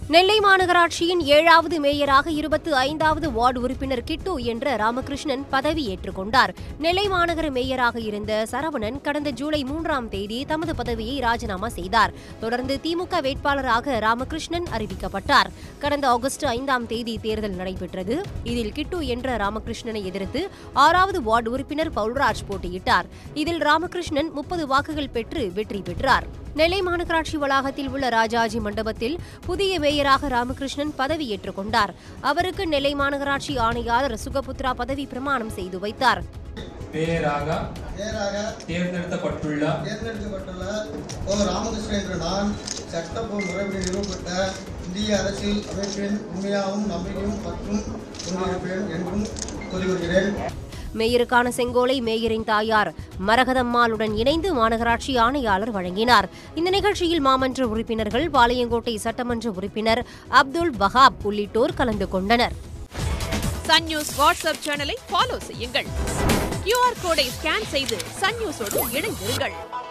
நெல்லை மாநகராட்சியின் ஏழாவது மேயராக இருபத்து ஐந்தாவது வார்டு உறுப்பினர் கிட்டு என்ற ராமகிருஷ்ணன் பதவி ஏற்றுக்கொண்டார் நெல்லை மாநகர மேயராக இருந்த சரவணன் கடந்த ஜூலை மூன்றாம் தேதி தமது பதவியை ராஜினாமா செய்தார் தொடர்ந்து திமுக வேட்பாளராக ராமகிருஷ்ணன் அறிவிக்கப்பட்டார் கடந்த ஆகஸ்ட் ஐந்தாம் தேதி தேர்தல் நடைபெற்றது இதில் கிட்டு என்ற ராமகிருஷ்ணனை எதிர்த்து ஆறாவது வார்டு உறுப்பினர் பவுல்ராஜ் போட்டியிட்டார் இதில் ராமகிருஷ்ணன் முப்பது வாக்குகள் பெற்று வெற்றி பெற்றார் நெல்லை மாநகராட்சி வளாகத்தில் உள்ள ராஜாஜி மண்டபத்தில் புதிய மேயராக ராமகிருஷ்ணன் பதவியேற்றுக் கொண்டார் அவருக்கு நெல்லை மாநகராட்சி ஆணையாளர் சுகபுத்ரா பதவி பிரமாணம் செய்து வைத்தார் மேயராக நேராக தேர்ந்தெடுக்கப்பட்டுள்ள தேர்ந்தெடுக்கப்பட்டுள்ள ஓ ராமகிருஷ்ணன் என்ற நான் சட்டப்பூர்வ முறைப்படி நிறுவப்பட்ட இந்திய அரசியல் அமைப்பின் உண்மையாகவும் நம்பிக்கையும் மற்றும் கொண்டிருப்பேன் என்றும் கூறிக்கொள்கிறேன் மேயருக்கான செங்கோலை மேயரின் தாயார் மரகதம்மாளுடன் இணைந்து மாநகராட்சி ஆணையாளர் வழங்கினார் இந்த நிகழ்ச்சியில் மாமன்ற உறுப்பினர்கள் பாளையங்கோட்டை சட்டமன்ற உறுப்பினர் அப்துல் வஹாப் உள்ளிட்டோர் கலந்து கொண்டனர் சன் நியூஸ் வாட்ஸ்அப் சேனலை ஃபாலோ செய்யுங்கள் கியூஆர் கோடை ஸ்கேன் செய்து சன் நியூஸோடு இணைந்திருங்கள்